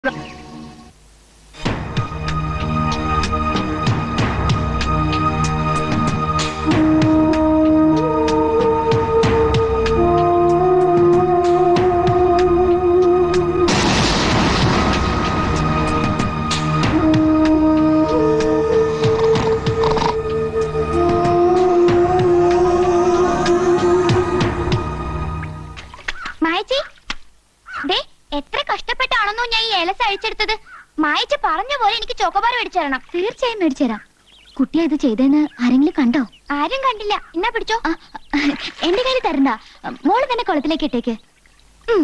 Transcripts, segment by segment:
മായച്ചി ദേ എത്ര കഷ്ടപ്പെട്ടാണെന്നോ ഞാൻ ഈ ഏലസ് അഴിച്ചെടുത്തത് മായച്ചി പറഞ്ഞ പോലെ എനിക്ക് ചോക്കോബാർ മേടിച്ചു തരണം തീർച്ചയായും മേടിച്ചു തരാം കുട്ടിയാ ഇത് ചെയ്തെന്ന് ആരെങ്കിലും കണ്ടോ ആരും കണ്ടില്ല എന്നാ പിടിച്ചോ എന്റെ കയ്യിൽ തരണ്ട മോള് തന്നെ കുളത്തിലേക്ക് ഇട്ടേക്ക് ഉം.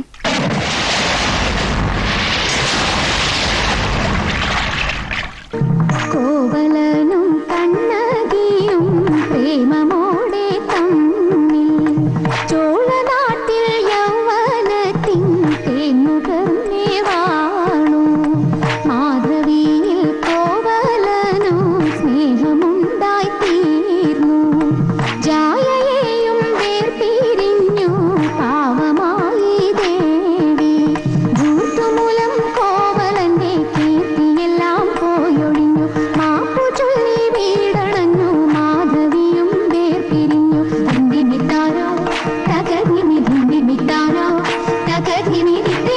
കോവലനും കണ്ണകിയും പ്രേമമോടെ തമ്മിൽ ചോളനാട്ടിൽ യൗവനത്തിൻ തേന്നുകർന്നേ വാണു മാധവിയിൽ കോവലനും സ്നേഹമുണ്ടായി തീർന്നു ജായയെയും വേർപിരിഞ്ഞു പാവമായി ദേവി ഭൂത്തുമൂലം കോവലന്റെ കീർത്തിയെല്ലാം പോയൊഴിഞ്ഞു മാപ്പു ചൊല്ലി വീടണഞ്ഞു മാധവിയും വേർപിരിഞ്ഞു ഹിന്ദിമിത്താരോ തകർന്നിമി ഹിന്ദിമിത്താരോ തകർന്നിമി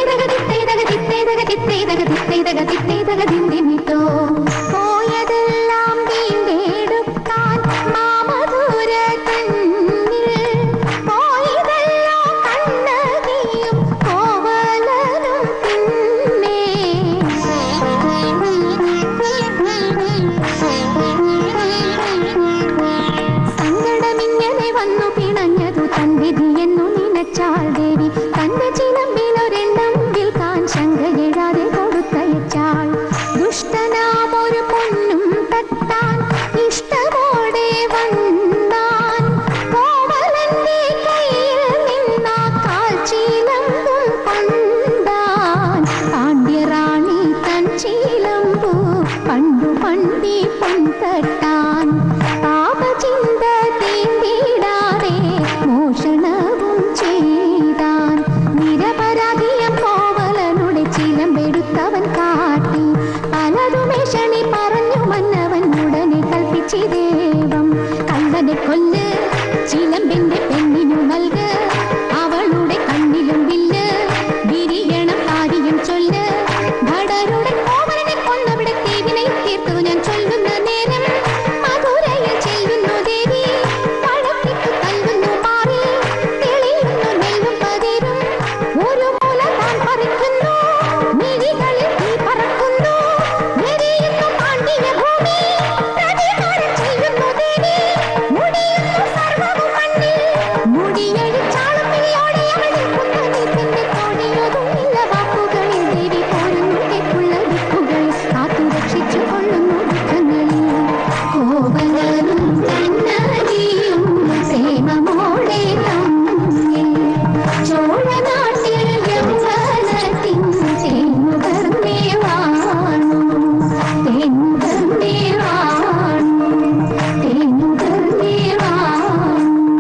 പോയതെല്ലാം വീണ്ടെടുക്കാൻ മാമധുര തന്നിൽ പോയതല്ലോ കണ്ണകിയും കോവലനും പിന്നെ സങ്കടമിങ്ങനെ വന്നു പിണഞ്ഞതു തൻ വിധിയെന്നു നിനച്ചാൽ ദേവി തന്റെ ചിലമ്പിലൊരെണ്ണം വിൽക്കാൻ ശങ്കയെഴാതെ കൊടുത്തയച്ചാൾ ദുഷ്ടനാമൊരു പൊന്നും തട്ടാൻ ഇഷ്ടമോടെ വന്നാൻ കോവലന്റെ കയ്യിൽ നിന്നാ കാൽച്ചീലമ്പും കൊണ്ടാൻ പാണ്ഡ്യറാണി തൻ ചീലമ്പു പണ്ടു പണ്ടി പൊൻതട്ടാൻ പാപചിന്ത തീണ്ടിടാതെ മോഷണവും ചെയ്താൻ നിരപരാധിയം കോവലനുടെ ചിലമ്പെടുത്തവൻ കാട്ടി പലതുമേഷണി പറഞ്ഞു മന്നവൻ ഉടനെ കൽപ്പിച്ചി ദേവം കള്ളനെ കൊല്ല് ചിലമ്പിന്റെ പെണ്ണിനു നൽക് അവളുടെ കണ്ണിലും വില്ല് വിരിയണം കാര്യം ചൊല്ല് ഭടരുടെ കോവലനെ കൊന്നവിടെ തീവിനെ തീർത്തു ഞാൻ ചൊല്ലുന്ന നേരം മധുരയിൽ ചെല്ലുന്നു ദേവി പഴക്കിട്ടു തല്ലുന്നു മാറി തെളിയുന്നു നെല്ലും പതിരും ഒരു മൂല താൻ പറിക്കുന്നു മിഴികളിൽ തീ പറക്കുന്നു എരിയുന്നു പാണ്ഡ്യ ഭൂമി പ്രതികാരം ചെയ്യുന്നു ദേവി മുടിയുന്നു സർവ്വവും മണ്ണിൽ മുടിയഴിച്ചാളും വിളിയോടെ അവൾ നിൽക്കുന്നു നിൽക്കുന്ന തോണിയൊതുമില്ല വാക്കുകളിൽ ദേവി പോരുന്നു തെക്കുള്ള ദിക്കുകൾ കാത്തു രക്ഷിച്ചു കൊള്ളുന്നു ദുഃഖങ്ങളിൽ കോവലനും കണ്ണകിയും പ്രേമമോടെ തമ്മിൽ ചോഴനാട്ടിൽ യൗവനത്തിൻ തേനുകർന്നേ വാണു തേനുകർന്നേ വാണു തേനുകർന്നേ വാണു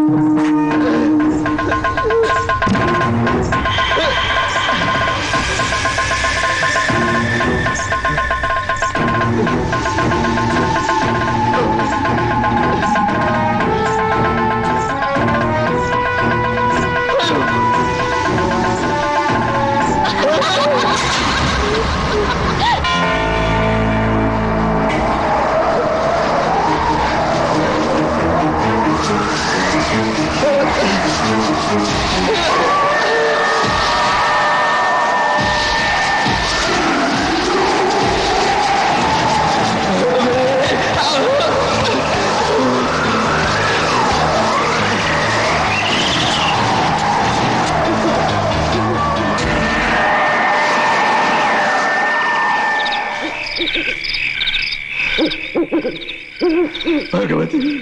ഭഗവതി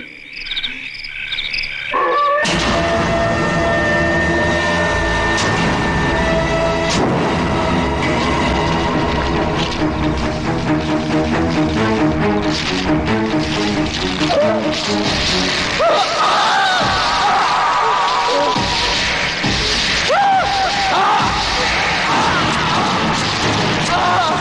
Ah!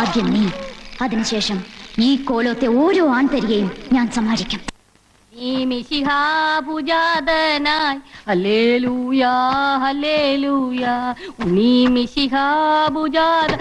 ആദ്യം നീ അതിനുശേഷം ഈ കോലത്തെ ഓരോ ആൺതരികയും ഞാൻ സമാരിക്കും നീ മിശിഹാപുജാതനായി ഹല്ലേലൂയാ ഹല്ലേലൂയാ നീ മിശിഹാപുജാത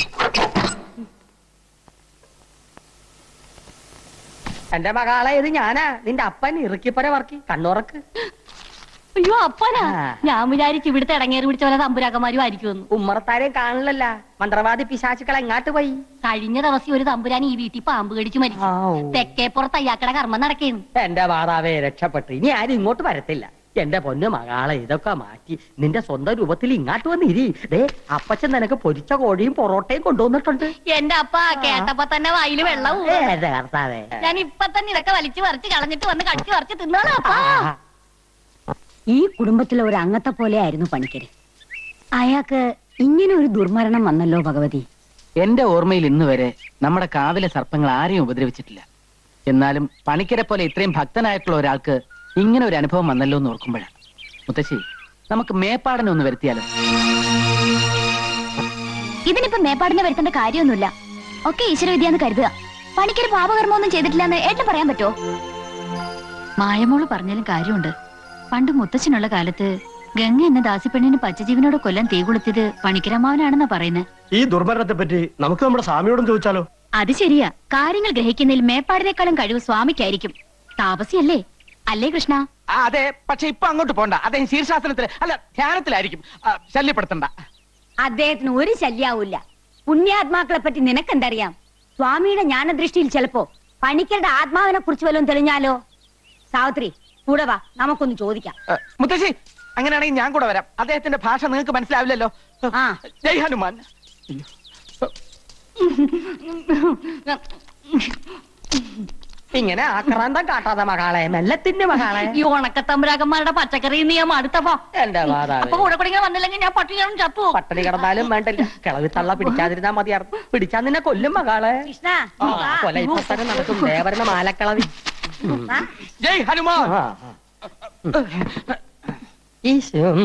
എന്റെ മകളെ ഇത് ഞാനാ നിന്റെ അപ്പൻ ഇറുക്കിപ്പര വർക്കി കണ്ണുറക്ക് അയ്യോ അപ്പനാ ആ. ഞാൻ വിചാരിച്ചു ഇവിടുത്തെ ഇടങ്ങേറി പിടിച്ച പോലെ തമ്പുരാക്കന്മാരും ആയിരിക്കുമെന്ന് ഉമ്മറത്താരെയും കാണില്ലല്ല മന്ത്രവാദി പിശാചുക്കൾ എങ്ങാട്ട് പോയി കഴിഞ്ഞ ദിവസം ഒരു തമ്പുരാൻ ഈ വീട്ടിൽ പാമ്പ് കടിച്ചു മരിച്ചു ആവൂ. തെക്കേപ്പുറത്ത് അയ്യാക്കടെ കർമ്മം നടക്കേന്നു എന്റെ മാതാവേ രക്ഷപ്പെട്ടു ഇനി ആരും ഇങ്ങോട്ട് വരത്തില്ല എന്റെ പൊന്നു മകളെ ഇതൊക്കെ മാറ്റി നിന്റെ സ്വന്തം രൂപത്തിൽ ഇങ്ങാട്ട് വന്നിരി ദേ അപ്പച്ചൻ നിനക്ക് പൊരിച്ച കോഴിയും പൊറോട്ടയും കൊണ്ടുവന്നിട്ടുണ്ട് എന്റെ അപ്പ കേട്ടപ്പോ തന്നെ വായില് വെള്ളം ഏ, എന്റെ കർത്താവേ. ഞാൻ ഇപ്പൊ തന്നെ ഇതൊക്കെ വലിച്ചു പറിച്ച് കളഞ്ഞിട്ട് വന്ന് കടിച്ചു പറിച്ച് തിന്നാണ് അപ്പാ ആ, ഈ കുടുംബത്തിലെ ഒരു അംഗത്തെ പോലെയായിരുന്നു പണിക്കര് അയാൾക്ക് ഇങ്ങനെ ഒരു ദുർമരണം വന്നല്ലോ ഭഗവതി എന്റെ ഓർമ്മയിൽ ഇന്ന് വരെ നമ്മുടെ കാവിലെ സർപ്പങ്ങൾ ആരെയും ഉപദ്രവിച്ചിട്ടില്ല എന്നാലും പണിക്കരെ പോലെ ഇത്രയും ഭക്തനായിട്ടുള്ള ഒരാൾക്ക് ഇങ്ങനെ ഒരു അനുഭവം വന്നല്ലോ എന്ന് ഓർക്കുമ്പോഴാണ് മുത്തശ്ശി നമുക്ക് മേപ്പാടനെ ഒന്ന് വരുത്തിയാലോ ഇതിനിപ്പോ മേപ്പാടിനെ വരുത്തേണ്ട കാര്യമൊന്നുമില്ല ഒക്കെ ഈശ്വരവിദ്യാന്ന് കരുതുക പണിക്കൊരു പാപകർമ്മമൊന്നും ചെയ്തിട്ടില്ല എന്ന് ഏട്ടൻ പറയാൻ പറ്റുമോ മായമോള് പറഞ്ഞാലും കാര്യമുണ്ട് പണ്ട് മുത്തച്ഛനുള്ള കാലത്ത് ഗംഗ എന്ന ദാസിപ്പെണ്ണിന് പച്ചജീവനോട് കൊല്ലം തീ കൊളുത്തിയത് പണിക്കരമാവനാണെന്നാ പറയുന്നത് ഈ ദുർമരണത്തെ പറ്റി നമുക്ക് നമ്മുടെ സ്വാമിയോടും ചോദിച്ചാലോ അത് ശരിയാ കാര്യങ്ങൾ ഗ്രഹിക്കുന്നതിൽ മേപ്പാടിനേക്കാളും കഴിവ് സ്വാമിക്കായിരിക്കും താപസിയല്ലേ അല്ലേ കൃഷ്ണ ആ, അതെ പക്ഷെ ഇപ്പൊ അങ്ങോട്ട് പോണ്ട അദ്ദേഹം ശീർഷാസനത്തിൽ അല്ല ധ്യാനത്തിലായിരിക്കും ആ, ശല്യപ്പെടുത്തണ്ട അദ്ദേഹത്തിന് ഒരു ശല്യാവൂല്ല പുണ്യാത്മാക്കളെ പറ്റി നിനക്കെന്തറിയാം സ്വാമിയുടെ ജ്ഞാനദൃഷ്ടിയിൽ ചിലപ്പോ പണിക്കരുടെ ആത്മാവിനെ കുറിച്ച് വല്ലതും തെളിഞ്ഞാലോ സാവിത്രി കൂടെ വാ നമുക്കൊന്ന് ചോദിക്കാം ആ, മുത്തശ്ശി അങ്ങനെയാണെങ്കിൽ ഞാൻ കൂടെ വരാം അദ്ദേഹത്തിന്റെ ഭാഷ നിങ്ങൾക്ക് മനസ്സിലാവില്ലല്ലോ ആ. ജയ് ഹനുമാൻ ഇങ്ങനെ ആക്രാന്തം കാട്ടാതെ മകളെ മെല്ലെ തിന്നു മകളെ ഈ ഉണക്കത്തമ്പുരാക്കന്മാരുടെ പച്ചക്കറി നീ ഞാൻ മടുത്തപ്പോ എന്റെ അപ്പൊ മാതാവേ കൂടെ കൂടെ ഇങ്ങനെ വന്നില്ലെങ്കിൽ ഞാൻ പട്ടികളും ചത്തു പട്ടണി കിടന്നാലും വേണ്ടില്ല കിളവി തള്ള പിടിക്കാതിരുന്നാ മതിയായിരുന്നു പിടിച്ചാ നിന്നെ കൊല്ലും മകളെ കൃഷ്ണ ആ, വാ. കൊല ഇപ്പൊ തന്നെ നടക്കും ദേവരുടെ മാലക്കളവി വാ. ജയ് ഹനുമാൻ ആ, ആ. ഈശോ ഉം.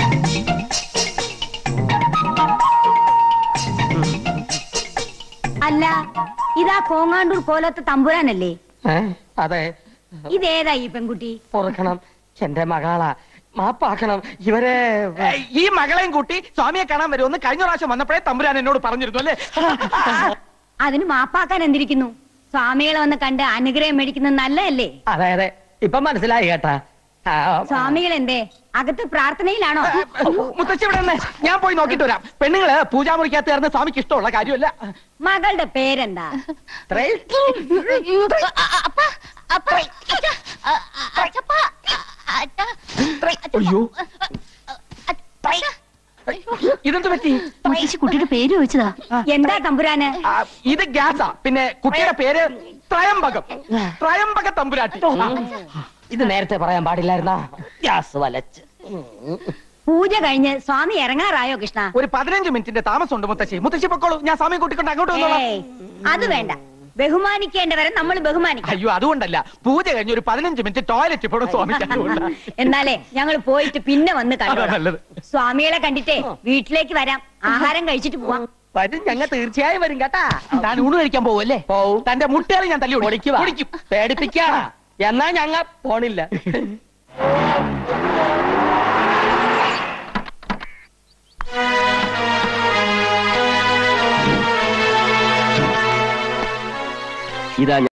അല്ല ഇതാ കോങ്ങാണ്ടൂർ കോലത്തെ തമ്പുരാനല്ലേ ഏ, അതെ ഇതേതാ ഈ പെൺകുട്ടി പൊറുക്കണം എന്റെ മകളാ മാപ്പാക്കണം ഇവരെ ഏയ്, ഈ മകളെയും കൂട്ടി സ്വാമിയെ കാണാൻ വരുമെന്ന് കഴിഞ്ഞ പ്രാവശ്യം വന്നപ്പോഴേ തമ്പുരാൻ എന്നോട് പറഞ്ഞിരുന്നു അല്ലേ അതിന് മാപ്പാക്കാൻ എന്തിരിക്കുന്നു സ്വാമികളെ വന്ന് കണ്ട് അനുഗ്രഹം മേടിക്കുന്നത് നല്ലതല്ലേ അതെ അതെ ഇപ്പൊ മനസ്സിലായി കേട്ടാ ആ, സ്വാമികൾ എന്തേ അകത്ത് പ്രാർത്ഥനയിലാണോ മുത്തശ്ശി ഇവിടെ നിന്ന് ഞാൻ പോയി നോക്കിട്ട് വരാം പെണ്ണുങ്ങള് പൂജാമുറിക്കകത്ത് ചേർന്ന് സ്വാമിക്ക് ഇഷ്ടമുള്ള കാര്യമല്ല മകളുടെ പേരെന്താ ഇത്രയും അപ്പ അപ്പ അച്ഛ, അ, അ, അച്ഛപ്പ, അ, അച്ഛ, അയ്യോ അച്ഛ. ഇതെന്ത് പറ്റി മുത്തശ്ശി കുട്ടിയുടെ പേര് ചോദിച്ചതാ എന്താ തമ്പുരാന് ആ, ഇത് ഗ്യാസാ പിന്നെ കുട്ടിയുടെ പേര് ത്രയംബകം ത്രയംബക തമ്പുരാട്ടി ഇത് നേരത്തെ പറയാൻ പാടില്ലായിരുന്നാ ഗ്യാസ് വലച്ച് പൂജ കഴിഞ്ഞ് സ്വാമി ഇറങ്ങാറായോ കൃഷ്ണ ഒരു പതിനഞ്ച് മിനിറ്റിന്റെ താമസമുണ്ട് മുത്തശ്ശി മുത്തശ്ശി പൊക്കോളൂ ഞാൻ സ്വാമിയെ കൂട്ടിക്കൊണ്ട് അങ്ങോട്ട് വന്നോളാം ഏയ് അത് വേണ്ട ബഹുമാനിക്കേണ്ടവരെ നമ്മൾ ബഹുമാനിക്കണം അയ്യോ അതുകൊണ്ടല്ല പൂജ കഴിഞ്ഞ് ഒരു പതിനഞ്ച് മിനിറ്റ് ടോയ്ലറ്റ് പോണം സ്വാമിക്ക് അതുകൊണ്ടാ. എന്നാലേ ഞങ്ങൾ പോയിട്ട് പിന്നെ വന്ന് അതാ കണ്ടു നല്ലത് സ്വാമികളെ കണ്ടിട്ടേ വീട്ടിലേക്ക് വരാം ആഹാരം കഴിച്ചിട്ട് പോവാം വരും ഞങ്ങൾ തീർച്ചയായും വരും കേട്ടാ താൻ ഊണ് കഴിക്കാൻ പോവല്ലേ പോവും. തന്റെ മുട്ടേറി ഞാൻ തല്ലി പൊളിക്കുവാ. പൊളിക്കും പേടിപ്പിക്കാ എന്നാ ഞങ്ങ പോണില്ല ഇതാ